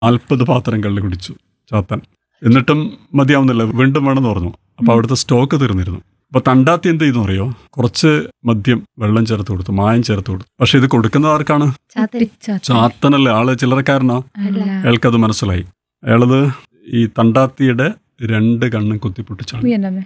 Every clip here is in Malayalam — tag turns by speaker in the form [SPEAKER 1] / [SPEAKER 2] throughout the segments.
[SPEAKER 1] നാൽപ്പത് പാത്രം കള്ള് കുടിച്ചു ചാത്തൻ എന്നിട്ടും മതിയാവുന്നില്ല വീണ്ടും വേണമെന്ന് പറഞ്ഞു അപ്പോൾ അവിടുത്തെ സ്റ്റോക്ക് തീർന്നിരുന്നു അപ്പോൾ തണ്ടാത്തി എന്ത് ചെയ്തു അറിയോ കുറച്ച് മദ്യം വെള്ളം ചേർത്ത് കൊടുത്തു മായം ചേർത്ത് കൊടുത്തു പക്ഷെ ഇത് കൊടുക്കുന്നത് ആർക്കാണ്
[SPEAKER 2] ചാത്തൻ
[SPEAKER 1] ചാത്തനല്ലേ ആള് ചില്ലറക്കാരനാ
[SPEAKER 2] അല്ല
[SPEAKER 1] അയാൾക്കത് മനസ്സിലായി അയാളത് ഈ തണ്ടാത്തിയുടെ രണ്ട് കണ്ണും കുത്തിപ്പൊട്ടിച്ചാണ്
[SPEAKER 3] ഉയ്യന്നമ്മേ.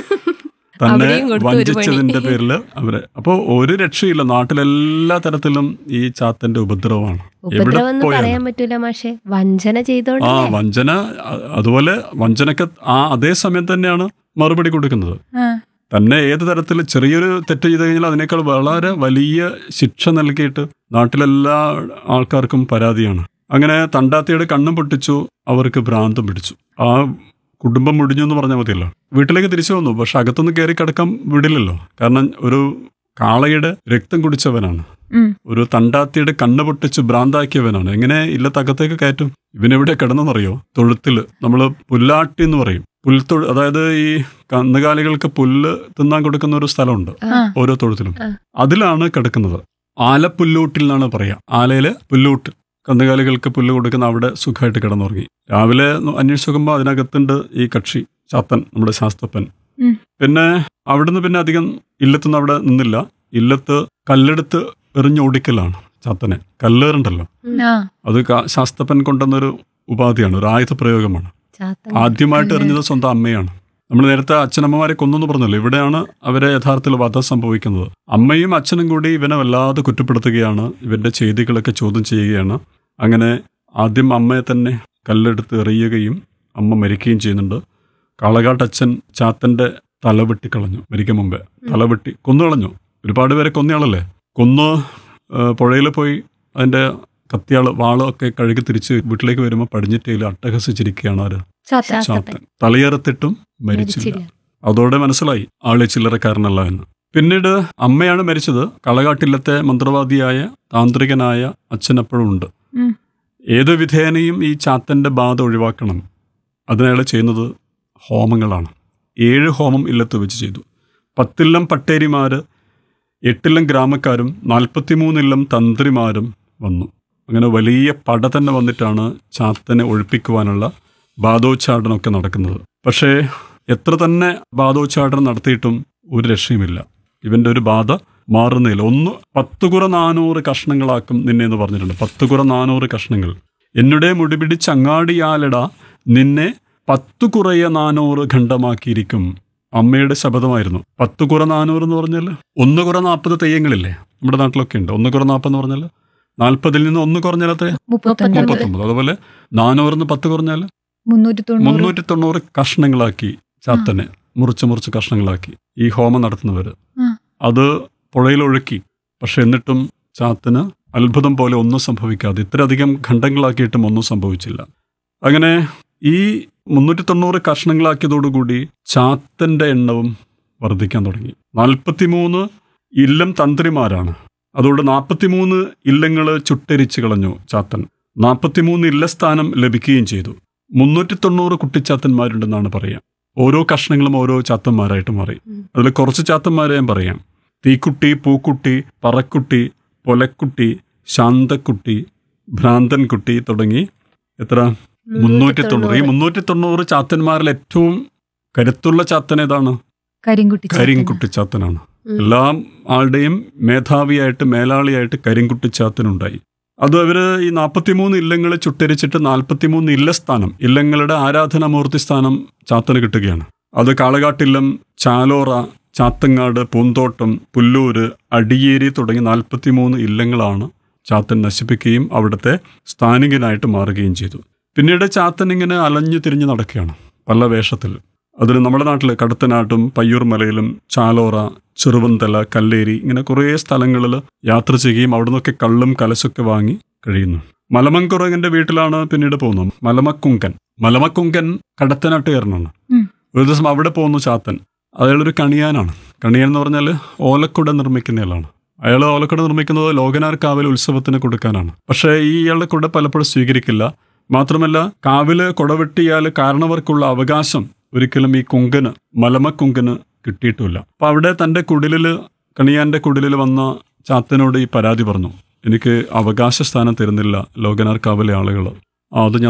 [SPEAKER 1] തന്നെ
[SPEAKER 2] അവിടെയും കൊടുത്തു ഒരു പണി.
[SPEAKER 1] വഞ്ചിച്ചതിന്റെ പേരിൽ അവരെ അപ്പോൾ ഒരു രക്ഷയില്ല നാട്ടിലെല്ലാ തരത്തിലും ഈ ചാത്തന്റെ ഉപദ്രവമാണ് എവിടെ
[SPEAKER 2] ഉപദ്രവം എന്ന്
[SPEAKER 1] പോയാലും
[SPEAKER 2] പറയാൻ പറ്റൂല മാഷെ വഞ്ചന ചെയ്തോണ്ട്
[SPEAKER 1] ആ വഞ്ചന അ- അതുപോലെ വഞ്ചനക്ക് ആ അതേ സമയം തന്നെയാണ് മറുപടി കൊടുക്കുന്നത്
[SPEAKER 3] ആ,
[SPEAKER 1] തന്നെ ഏത് തരത്തിൽ ചെറിയൊരു തെറ്റ് ചെയ്ത് കഴിഞ്ഞാൽ അതിനേക്കാൾ വളരെ വലിയ ശിക്ഷ നൽകിയിട്ട് നാട്ടിലെല്ലാ ആൾക്കാർക്കും പരാതിയാണ് അങ്ങനെ തണ്ടാത്തിയുടെ കണ്ണും പൊട്ടിച്ചു അവർക്ക് ഭ്രാന്തം പിടിച്ചു ആ കുടുംബം മുടിഞ്ഞു എന്ന് പറഞ്ഞാൽ മതിയല്ലോ വീട്ടിലേക്ക് തിരിച്ചു വന്നു പക്ഷെ അകത്തൊന്നും കയറി കിടക്കാൻ വിടില്ലല്ലോ കാരണം ഒരു കാളയുടെ രക്തം കുടിച്ചവനാണ്
[SPEAKER 3] ഉം.
[SPEAKER 1] ഒരു തണ്ടാത്തിയുടെ കണ്ണ് പൊട്ടിച്ച് ഭ്രാന്താക്കിയവനാണ് എങ്ങനെ ഇല്ലത്തകത്തേക്ക് കയറ്റും ഇവനെവിടെ കിടന്നെന്നറിയോ തൊഴുത്തില് നമ്മൾ പുല്ലാട്ടി എന്ന് പറയും പുൽത്തൊഴു അതായത് ഈ കന്നുകാലികൾക്ക് പുല്ല് തിന്നാൻ കൊടുക്കുന്ന ഒരു സ്ഥലമുണ്ട്
[SPEAKER 3] ആ.
[SPEAKER 1] ഓരോ തൊഴുത്തിലും
[SPEAKER 2] ആ.
[SPEAKER 1] അതിലാണ് കിടക്കുന്നത് ആലപ്പുല്ലൂട്ടിൽ എന്നാണ് പറയാ ആലയില് പുല്ലൂട്ട് കന്നുകാലികൾക്ക് പുല്ല് കൊടുക്കുന്ന അവിടെ സുഖമായിട്ട് കിടന്നുറങ്ങി രാവിലെ ന- അന്വേഷിച്ച് നോക്കുമ്പോൾ അതിനകത്തുണ്ട് ഈ കക്ഷി ചാത്തൻ നമ്മുടെ ശാസ്ത്രപ്പൻ
[SPEAKER 3] ഉം.
[SPEAKER 1] പിന്നെ അവിടുന്ന് പിന്നെ അധികം ഇല്ലത്തുനിന്ന് അവിടെ നിന്നില്ല ഇല്ലത്ത് കല്ലെടുത്ത് എറിഞ്ഞോടിക്കലാണ് ചാത്തനെ കല്ലേറുണ്ടല്ലോ
[SPEAKER 3] ആ,
[SPEAKER 1] അത് കാ- ശാസ്ത്രപ്പൻ കൊണ്ടുവന്നൊരു ഉപാധിയാണ് ഒരു ആയുധ പ്രയോഗമാണ്
[SPEAKER 2] ചാത്തൻ
[SPEAKER 1] ആദ്യമായിട്ട് എറിഞ്ഞത് സ്വന്തം അമ്മയാണ് നമ്മൾ നേരത്തെ അച്ഛനമ്മമാരെ കൊന്നെന്ന് പറഞ്ഞല്ലോ ഇവിടെയാണ് അവരെ യഥാർത്ഥത്തിൽ വധം സംഭവിക്കുന്നത് അമ്മയും അച്ഛനും കൂടി ഇവനെ വല്ലാതെ കുറ്റപ്പെടുത്തുകയാണ് ഇവന്റെ ചെയ്തികളൊക്കെ ചോദ്യം ചെയ്യുകയാണ് അങ്ങനെ ആദ്യം അമ്മയെ തന്നെ കല്ലെടുത്ത് എറിയുകയും അമ്മ മരിക്കുകയും ചെയ്യുന്നുണ്ട് കാളകാട്ടച്ഛൻ ചാത്തന്റെ തല വെട്ടിക്കളഞ്ഞു മരിക്കും മുമ്പേ തല വെട്ടി കൊന്നുകളഞ്ഞു ഒരുപാട് പേരെ കൊന്നയാളല്ലേ കൊന്ന് പുഴയിൽ പോയി അതിന്റെ കത്തിയാള് വാളൊക്കെ കഴുകി തിരിച്ച് വീട്ടിലേക്ക് വരുമ്പോൾ പടിഞ്ഞിട്ടയിൽ അട്ടഹസിച്ചിരിക്കുകയാണ് ആര്
[SPEAKER 3] ചാത്ത
[SPEAKER 1] ചാത്തൻ തലയേറത്തിട്ടും മരിച്ചില്ല
[SPEAKER 2] മരിച്ചില്ല
[SPEAKER 1] അതോടെ മനസ്സിലായി ആളെ ചില്ലറക്കാരനല്ല എന്ന് പിന്നീട് അമ്മയാണ് മരിച്ചത് കളകാട്ടില്ലത്തെ മന്ത്രവാദിയായ താന്ത്രികനായ അച്ഛൻ അപ്പോഴും ഉണ്ട്
[SPEAKER 3] ഉം.
[SPEAKER 1] ഏത് വിധേനയും ഈ ചാത്തന്റെ ബാധ ഒഴിവാക്കണം അതിനയാൾ ചെയ്യുന്നത് ഹോമങ്ങളാണ് ഏഴ് ഹോമം ഇല്ലത്ത് വെച്ച് ചെയ്തു പത്തില്ലം പട്ടേരിമാര് എട്ടില്ലം ഗ്രാമക്കാരും നാൽപ്പത്തിമൂന്നില്ലം തന്ത്രിമാരും വന്നു അങ്ങനെ വലിയ പട തന്നെ വന്നിട്ടാണ് ചാത്തനെ ഒഴിപ്പിക്കുവാനുള്ള ബാധോച്ചാടനമൊക്കെ നടക്കുന്നത് പക്ഷേ എത്ര തന്നെ ബാധോച്ചാടനം നടത്തിയിട്ടും ഒരു രക്ഷയുമില്ല ഇവന്റെ ഒരു ബാധ മാറുന്നില്ല ഒന്ന് പത്ത് കുറ നാനൂറ് കഷ്ണങ്ങളാക്കും നിന്നെ എന്ന് പറഞ്ഞിട്ടുണ്ട് പത്ത് കുറ നാനൂറ് കഷ്ണങ്ങൾ എന്നുടെ മുടിപിടിച്ച് അങ്ങാടിയാലട നിന്നെ പത്തു കുറയ നാനൂറ് ഖണ്ഡമാക്കിയിരിക്കും അമ്മയുടെ ശബ്ദമായിരുന്നു പത്ത് കുറ നാനൂറ് എന്ന് പറഞ്ഞാൽ ഒന്ന് കുറ നാൽപ്പത് തെയ്യങ്ങളില്ലേ നമ്മുടെ നാട്ടിലൊക്കെ ഉണ്ട് ഒന്ന് കുറ നാൽപ്പത് എന്ന് പറഞ്ഞാൽ നാൽപ്പതിൽ നിന്ന് ഒന്ന് കുറഞ്ഞാലത്തെ
[SPEAKER 3] മുപ്പത്തൊൻപത്
[SPEAKER 1] മുപ്പത്തൊമ്പത് അതുപോലെ നാനൂറിന്ന് പത്ത് കുറഞ്ഞാൽ
[SPEAKER 3] മുന്നൂറ്റി തൊണ്ണൂറ്
[SPEAKER 1] മുന്നൂറ്റി തൊണ്ണൂറ് കഷ്ണങ്ങളാക്കി ചാത്തനെ മുറിച്ച് മുറിച്ച് കഷ്ണങ്ങളാക്കി ഈ ഹോമം നടത്തുന്നവര്
[SPEAKER 3] ആ.
[SPEAKER 1] അത് പുഴയിൽ ഒഴുക്കി പക്ഷെ എന്നിട്ടും ചാത്തന് അത്ഭുതം പോലെ ഒന്നും സംഭവിക്കാതെ ഇത്രയധികം ഖണ്ഡങ്ങളാക്കിയിട്ടും ഒന്നും സംഭവിച്ചില്ല അങ്ങനെ ഈ മുന്നൂറ്റി തൊണ്ണൂറ് കഷ്ണങ്ങളാക്കിയതോടുകൂടി ചാത്തന്റെ എണ്ണവും വർദ്ധിക്കാൻ തുടങ്ങി നാൽപ്പത്തിമൂന്ന് ഇല്ലം തന്ത്രിമാരാണ് അതുകൊണ്ട് നാൽപ്പത്തിമൂന്ന് ഇല്ലങ്ങൾ ചുട്ടരിച്ച് കളഞ്ഞു ചാത്തൻ നാൽപ്പത്തിമൂന്ന് ഇല്ലസ്ഥാനം ലഭിക്കുകയും ചെയ്തു മുന്നൂറ്റി തൊണ്ണൂറ് കുട്ടിച്ചാത്തന്മാരുണ്ടെന്നാണ് പറയാം ഓരോ കഷ്ണങ്ങളും ഓരോ ചാത്തന്മാരായിട്ട് മാറി
[SPEAKER 2] ഉം.
[SPEAKER 1] അതിൽ കുറച്ച് ചാത്തന്മാരെ ഞാൻ പറയാം തീക്കുട്ടി പൂക്കുട്ടി പറക്കുട്ടി പൊലക്കുട്ടി ശാന്തക്കുട്ടി ഭ്രാന്തൻ കുട്ടി തുടങ്ങി എത്ര മുന്നൂറ്റി തൊണ്ണൂറ് ഈ മുന്നൂറ്റി തൊണ്ണൂറ് ചാത്തന്മാരിൽ ഏറ്റവും കരുത്തുള്ള ചാത്തൻ ഏതാണ്
[SPEAKER 3] കരിങ്കുട്ടി ചാത്തൻ.
[SPEAKER 1] കരിങ്കുട്ടി ചാത്തനാണ്
[SPEAKER 2] ഉം.
[SPEAKER 1] എല്ലാ ആളുടെയും മേധാവിയായിട്ട് മേലാളിയായിട്ട് കരിങ്കുട്ടി ചാത്തനുണ്ടായി അത് അവര് ഈ നാൽപ്പത്തിമൂന്ന് ഇല്ലങ്ങളെ ചുട്ടരിച്ചിട്ട് നാൽപ്പത്തിമൂന്ന് ഇല്ലസ്ഥാനം ഇല്ലങ്ങളുടെ ആരാധനാമൂർത്തി സ്ഥാനം ചാത്തന് കിട്ടുകയാണ് അത് കാളകാട്ടില്ലം ചാലോറ ചാത്തങ്ങാട് പൂന്തോട്ടം പുല്ലൂര് അടിയേരി തുടങ്ങി നാൽപ്പത്തിമൂന്ന് ഇല്ലങ്ങളാണ് ചാത്തൻ നശിപ്പിക്കുകയും അവിടുത്തെ സ്ഥാനികനായിട്ട് മാറുകയും ചെയ്തു പിന്നീട് ചാത്തൻ ഇങ്ങനെ അലഞ്ഞു തിരിഞ്ഞ് നടക്കുകയാണ് പല വേഷത്തിൽ അതിൽ നമ്മുടെ നാട്ടിൽ കടത്തനാട്ടും പയ്യൂർ മലയിലും ചാലോറ ചെറുവന്തല കല്ലേരി ഇങ്ങനെ കുറേ സ്ഥലങ്ങളിൽ യാത്ര ചെയ്യുകയും അവിടെ നിന്നൊക്കെ കള്ളും കലശൊക്കെ വാങ്ങി കഴിയുന്നു മലമങ്കുറകന്റെ വീട്ടിലാണ് പിന്നീട് പോകുന്നത് മലമക്കുങ്കൻ മലമക്കുങ്കൻ കടത്തനാട്ടുകാരനാണ്
[SPEAKER 3] ഉം.
[SPEAKER 1] ഒരു ദിവസം അവിടെ പോകുന്നു ചാത്തൻ അയാളൊരു കണിയാനാണ് കണിയാൻ എന്ന് പറഞ്ഞാൽ ഓലക്കുട നിർമ്മിക്കുന്നയാളാണ് അയാൾ ഓലക്കുട നിർമ്മിക്കുന്നത് ലോകനാർ കാവിൽ ഉത്സവത്തിന് കൊടുക്കാനാണ് പക്ഷേ ഈ ഇയാളുടെ കുട പലപ്പോഴും സ്വീകരിക്കില്ല മാത്രമല്ല കാവില് കുടവെട്ടിയാൽ കാരണവർക്കുള്ള അവകാശം ഒരിക്കലും ഈ കുങ്കന് മലമക്കുങ്കന് കിട്ടിയിട്ടുമില്ല അപ്പൊ അവിടെ തന്റെ കുടിലില് കണിയാന്റെ കുടിലിൽ വന്ന ചാത്തനോട് ഈ പരാതി പറഞ്ഞു എനിക്ക് അവകാശ സ്ഥാനം തരുന്നില്ല ലോകനാർ കാവിലെ ആളുകൾ ആ അത് ഞാൻ